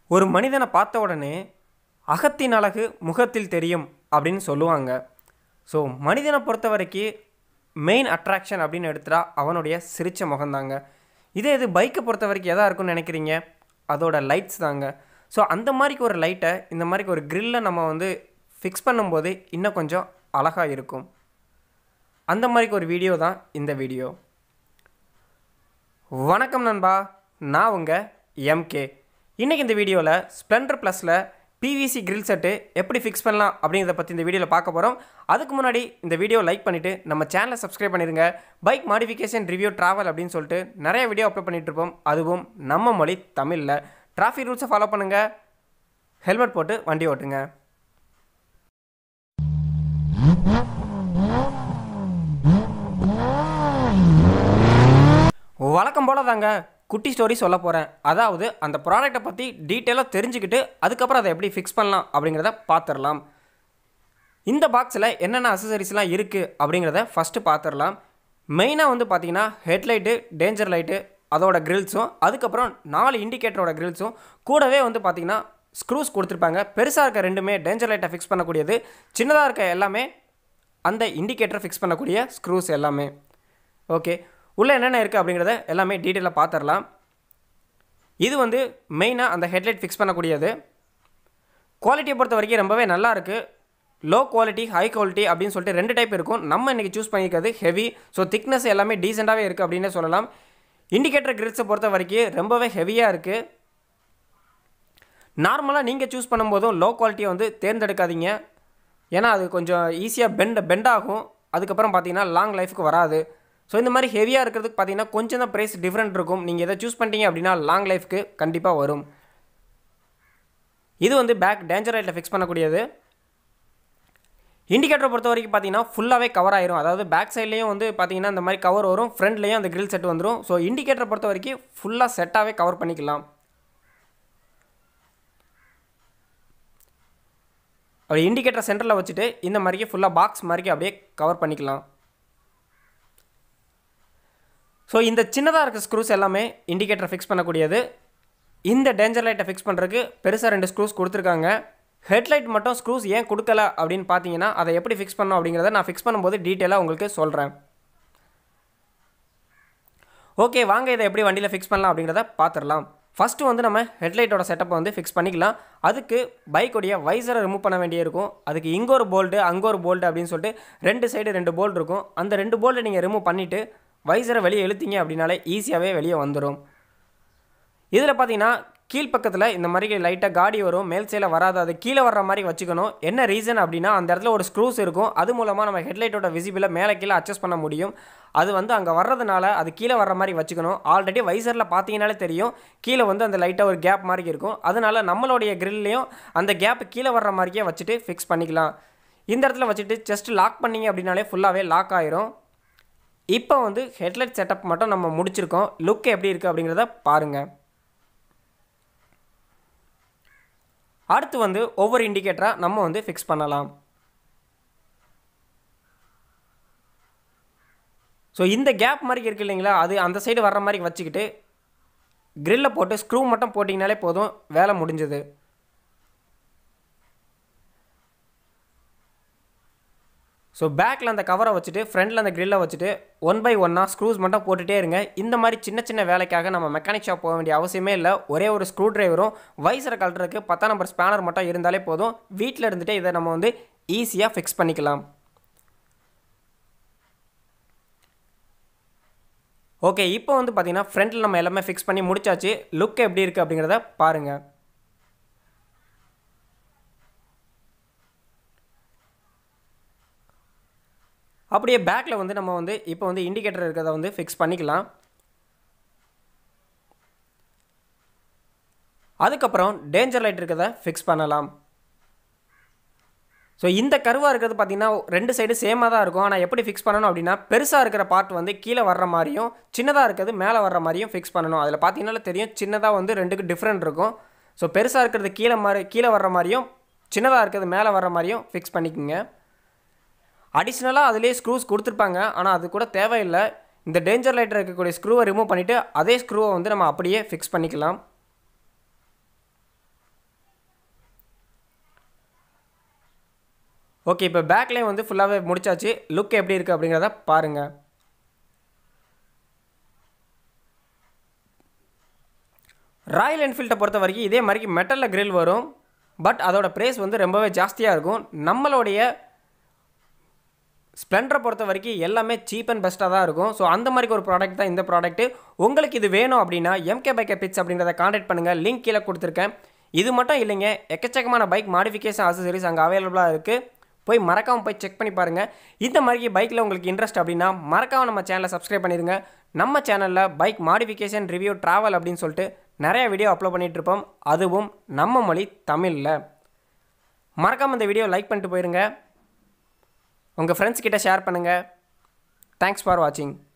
ஒரு மனிதனை பார்த்த உடனே அகத்தின் அழகு முகத்தில் தெரியும் அப்படின்னு சொல்லுவாங்க ஸோ மனிதனை பொறுத்த வரைக்கும் மெயின் அட்ராக்ஷன் அப்படின்னு எடுத்துட்டா அவனுடைய சிரிச்ச முகம்தாங்க இதே இது பைக்கை பொறுத்த வரைக்கும் எதா இருக்கும்னு நினைக்கிறீங்க அதோட லைட்ஸ் தாங்க ஸோ அந்த மாதிரிக்கு ஒரு லைட்டை இந்த மாதிரிக்கு ஒரு க்ரில்லை நம்ம வந்து ஃபிக்ஸ் பண்ணும்போது இன்னும் கொஞ்சம் அழகாக இருக்கும் அந்த மாதிரிக்கு ஒரு வீடியோ தான் இந்த வீடியோ வணக்கம் நண்பா நான் உங்கள் எம்கே இன்றைக்கி இந்த வீடியோவில் ஸ்ப்ளெண்டர் ப்ளஸில் பிவிசி grill செட்டு எப்படி ஃபிக்ஸ் பண்ணலாம் அப்படிங்கிறத பற்றி இந்த வீடியோவில் பார்க்க போகிறோம் அதுக்கு முன்னாடி இந்த வீடியோ லைக் பண்ணிவிட்டு நம்ம சேனலை சப்ஸ்கிரைப் பண்ணிடுங்க பைக் மாடிஃபிகேஷன் ரிவ்யூ ட்ராவல் அப்படின்னு சொல்லிட்டு நிறைய வீடியோ அப்லோட் பண்ணிட்டு இருப்போம் அதுவும் நம்ம மொழி தமிழில் டிராஃபிக் ரூல்ஸை ஃபாலோ பண்ணுங்கள் ஹெல்மெட் போட்டு வண்டி ஓட்டுங்க வழக்கம் போல தாங்க குட்டி ஸ்டோரி சொல்ல போகிறேன் அதாவது அந்த ப்ராடக்ட்டை பற்றி டீட்டெயிலாக தெரிஞ்சுக்கிட்டு அதுக்கப்புறம் அதை எப்படி ஃபிக்ஸ் பண்ணலாம் அப்படிங்கிறத பார்த்துடலாம் இந்த பாக்ஸில் என்னென்ன அசசரிஸ்லாம் இருக்குது அப்படிங்கிறத ஃபஸ்ட்டு பார்த்துடலாம் மெயினாக வந்து பார்த்தீங்கன்னா ஹெட்லைட்டு டேஞ்சர் லைட்டு அதோட கிரில்ஸும் அதுக்கப்புறம் நாலு இண்டிகேட்டரோட கிரில்ஸும் கூடவே வந்து பார்த்தீங்கன்னா ஸ்க்ரூஸ் கொடுத்துருப்பாங்க பெருசாக இருக்க ரெண்டுமே டேஞ்சர் லைட்டை ஃபிக்ஸ் பண்ணக்கூடியது சின்னதாக இருக்க எல்லாமே அந்த இண்டிகேட்டரை ஃபிக்ஸ் பண்ணக்கூடிய ஸ்க்ரூஸ் எல்லாமே ஓகே உள்ளே என்னென்ன இருக்குது அப்படிங்கிறத எல்லாமே டீட்டெயிலாக பார்த்துடலாம் இது வந்து மெயினாக அந்த ஹெட்லைட் ஃபிக்ஸ் பண்ணக்கூடியது குவாலிட்டியை பொறுத்த வரைக்கும் ரொம்பவே நல்லா இருக்குது லோ குவாலிட்டி ஹை குவாலிட்டி அப்படின்னு சொல்லிட்டு ரெண்டு டைப் இருக்கும் நம்ம இன்றைக்கி சூஸ் பண்ணியிருக்கிறது ஹெவி ஸோ திக்னஸ் எல்லாமே டீசெண்டாகவே இருக்குது அப்படின்னு சொல்லலாம் இண்டிகேட்டர் கிரில்ஸை பொறுத்த வரைக்கும் ரொம்பவே ஹெவியாக இருக்குது நார்மலாக நீங்கள் சூஸ் பண்ணும்போதும் லோ குவாலிட்டியை வந்து தேர்ந்தெடுக்காதீங்க ஏன்னா அது கொஞ்சம் ஈஸியாக பெண்ட் பெண்ட் ஆகும் அதுக்கப்புறம் பார்த்தீங்கன்னா லாங் லைஃப்க்கு வராது ஸோ இந்த மாதிரி ஹெவியாக இருக்கிறதுக்கு பார்த்தீங்கன்னா கொஞ்சம் தான் ப்ரைஸ் டிஃப்ரெண்ட் இருக்கும் நீங்கள் எதை சூஸ் பண்ணிட்டீங்க அப்படின்னா லாங் லைஃப்க்கு கண்டிப்பாக வரும் இது வந்து பேக் டேஞ்சர் லைட்டில் ஃபிக்ஸ் பண்ணக்கூடியது இண்டிகேட்டரை பொறுத்த வரைக்கும் பார்த்தீங்கன்னா ஃபுல்லாகவே கவர் ஆயிரும் அதாவது பேக் சைட்லேயும் வந்து பார்த்தீங்கன்னா இந்த மாதிரி கவர் வரும் ஃப்ரண்ட்லேயும் அந்த கிரில் செட் வந்துடும் ஸோ இண்டிகேட்டரை பொறுத்த வரைக்கும் ஃபுல்லாக செட்டாகவே கவர் பண்ணிக்கலாம் அப்படி இண்டிகேட்டர் சென்டரில் வச்சுட்டு இந்த மாதிரிக்கு ஃபுல்லாக பாக்ஸ் மாதிரிக்கு அப்படியே கவர் பண்ணிக்கலாம் ஸோ இந்த சின்னதாக இருக்க ஸ்க்ரூஸ் எல்லாமே இண்டிகேட்டரை ஃபிக்ஸ் பண்ணக்கூடியது இந்த டேஞ்சர் லைட்டை ஃபிக்ஸ் பண்ணுறதுக்கு பெருசாக ரெண்டு ஸ்க்ரூஸ் கொடுத்துருக்காங்க ஹெட்லைட் மட்டும் ஸ்க்ரூஸ் ஏன் கொடுக்கல அப்படின்னு பார்த்தீங்கன்னா அதை எப்படி ஃபிக்ஸ் பண்ணோம் அப்படிங்கிறத நான் ஃபிக்ஸ் பண்ணும்போது டீட்டெயிலாக உங்களுக்கு சொல்கிறேன் ஓகே வாங்க இதை எப்படி வண்டியில் ஃபிக்ஸ் பண்ணலாம் அப்படிங்கிறத பார்த்துடலாம் ஃபஸ்ட்டு வந்து நம்ம ஹெட்லைட்டோட செட்டப்பை வந்து ஃபிக்ஸ் பண்ணிக்கலாம் அதுக்கு பைக்குடைய வைசரை ரிமூவ் பண்ண வேண்டியிருக்கும் அதுக்கு இங்கே ஒரு போல்டு அங்கே ஒரு போல்டு அப்படின்னு சொல்லிட்டு ரெண்டு சைடு ரெண்டு போல்டு இருக்கும் அந்த ரெண்டு போல்டை நீங்கள் ரிமூவ் பண்ணிவிட்டு வைசரை வெளியே இழுத்தீங்க அப்படின்னாலே ஈஸியாகவே வெளியே வந்துடும் இதில் பார்த்தீங்கன்னா கீழ்ப்பக்கத்தில் இந்த மாதிரி லைட்டாக காடி வரும் மேல் சைடில் வராது அது கீழே வர்ற மாதிரி வச்சுக்கணும் என்ன ரீசன் அப்படின்னா அந்த இடத்துல ஒரு ஸ்க்ரூஸ் இருக்கும் அது மூலமாக நம்ம ஹெட்லைட்டோட விசிபிளை மேலே கீழே அட்ஜஸ்ட் பண்ண முடியும் அது வந்து அங்கே வர்றதுனால அது கீழே வர்ற மாதிரி வச்சுக்கணும் ஆல்ரெடி வைசரில் பார்த்தீங்கனாலே தெரியும் கீழே வந்து அந்த லைட்டாக ஒரு கேப் மாதிரி இருக்கும் அதனால நம்மளுடைய கிரில்லையும் அந்த கேப் கீழே வர்ற மாதிரியே வச்சுட்டு ஃபிக்ஸ் பண்ணிக்கலாம் இந்த இடத்துல வச்சுட்டு ஜஸ்ட் லாக் பண்ணிங்க அப்படின்னாலே ஃபுல்லாகவே லாக் ஆயிரும் இப்போ வந்து ஹெட்லைட் செட்டப் மட்டும் நம்ம முடிச்சிருக்கோம் லுக் எப்படி இருக்குது அப்படிங்கிறத பாருங்கள் அடுத்து வந்து ஒவ்வொரு இண்டிகேட்டராக நம்ம வந்து ஃபிக்ஸ் பண்ணலாம் ஸோ இந்த கேப் மாதிரி இருக்குது இல்லைங்களா அது அந்த சைடு வர்ற மாதிரி வச்சுக்கிட்டு க்ரில்லை போட்டு ஸ்க்ரூ மட்டும் போட்டிங்கனாலே போதும் வேலை முடிஞ்சது ஸோ பேக்கில் அந்த கவரை வச்சுட்டு ஃப்ரண்டில் அந்த க்ரில்லை வச்சுட்டு ஒன் பை ஒன்னாக ஸ்க்ரூஸ் மட்டும் போட்டுகிட்டே இருங்க இந்த மாதிரி சின்ன சின்ன வேலைக்காக நம்ம மெக்கானிக் ஷாப் போக வேண்டிய அவசியமே இல்லை ஒரே ஒரு ஸ்க்ரூ ட்ரைவரும் வைசரை கழட்டுறதுக்கு பத்தாம் நம்பர் ஸ்பேனர் மட்டும் இருந்தாலே போதும் வீட்டில் இருந்துகிட்டே இதை நம்ம வந்து ஈஸியாக ஃபிக்ஸ் பண்ணிக்கலாம் ஓகே இப்போ வந்து பார்த்திங்கன்னா ஃப்ரண்ட்டில் நம்ம எல்லாமே ஃபிக்ஸ் பண்ணி முடிச்சாச்சு லுக் எப்படி இருக்குது அப்படிங்கிறத பாருங்கள் அப்படியே பேக்கில் வந்து நம்ம வந்து இப்போ வந்து இண்டிகேட்டர் இருக்கிறத வந்து ஃபிக்ஸ் பண்ணிக்கலாம் அதுக்கப்புறம் டேஞ்சர் லைட் இருக்கிறத ஃபிக்ஸ் பண்ணலாம் ஸோ இந்த கருவாக இருக்கிறது பார்த்திங்கன்னா ரெண்டு சைடு சேமாக தான் இருக்கும் ஆனால் எப்படி ஃபிக்ஸ் பண்ணணும் அப்படின்னா பெருசாக இருக்கிற பார்ட் வந்து கீழே வர்ற மாதிரியும் சின்னதாக இருக்கிறது மேலே வர்ற மாதிரியும் ஃபிக்ஸ் பண்ணணும் அதில் பார்த்தீங்கன்னா தெரியும் சின்னதாக வந்து ரெண்டுக்கு டிஃப்ரெண்ட் இருக்கும் ஸோ பெருசாக இருக்கிறது கீழே மாதிரி கீழே வர்ற மாதிரியும் சின்னதாக இருக்கிறது மேலே வர்ற மாதிரியும் ஃபிக்ஸ் பண்ணிக்கோங்க அடிஷ்னலாக அதிலே ஸ்க்ரூஸ் கொடுத்துருப்பாங்க ஆனால் அது கூட தேவையில்லை இந்த டேஞ்சர் லைட்டில் இருக்கக்கூடிய ஸ்க்ரூவை ரிமூவ் பண்ணிவிட்டு அதே ஸ்க்ரூவை வந்து நம்ம அப்படியே ஃபிக்ஸ் பண்ணிக்கலாம் ஓகே இப்போ பேக்லேயும் வந்து ஃபுல்லாகவே முடிச்சாச்சு லுக் எப்படி இருக்குது அப்படிங்கிறத பாருங்கள் ராயல் என்ஃபீல்டை பொறுத்த வரைக்கும் இதே மாதிரி மெட்டலில் grill வரும் பட் அதோட ப்ரைஸ் வந்து ரொம்பவே ஜாஸ்தியாக இருக்கும் நம்மளுடைய ஸ்ப்ளெண்டரை பொறுத்த வரைக்கும் எல்லாமே சீப் அண்ட் பெஸ்ட்டாக தான் இருக்கும் ஸோ அந்த மாதிரி ஒரு ப்ராடக்ட் தான் இந்த ப்ராடக்ட் உங்களுக்கு இது வேணும் அப்படின்னா எம்கே பைக்கை பிட்ஸ் அப்படின்றத காண்டாக்ட் பண்ணுங்கள் லிங்க் கீழே கொடுத்துருக்கேன் இது மட்டும் இல்லைங்க எக்கச்சக்கமான பைக் மாடிஃபிகேஷன் அசசரிஸ் அங்கே அவைலபிளாக இருக்குது போய் மறக்காமல் போய் செக் பண்ணி பாருங்கள் இந்த மாதிரி பைக்கில் உங்களுக்கு இன்ட்ரெஸ்ட் அப்படின்னா மறக்காமல் நம்ம சேனலை சப்ஸ்கிரைப் பண்ணிடுங்க நம்ம சேனலில் பைக் மாடிஃபிகேஷன் ரிவ்யூ ட்ராவல் அப்படின்னு சொல்லிட்டு நிறைய வீடியோ அப்லோட் பண்ணிட்டு இருப்போம் அதுவும் நம்ம மொழி தமிழில் மறக்காமல் இந்த வீடியோ லைக் பண்ணிட்டு போயிருங்க உங்கள் ஃப்ரெண்ட்ஸ் கிட்ட ஷேர் பண்ணுங்கள் தேங்க்ஸ் ஃபார் வாட்சிங்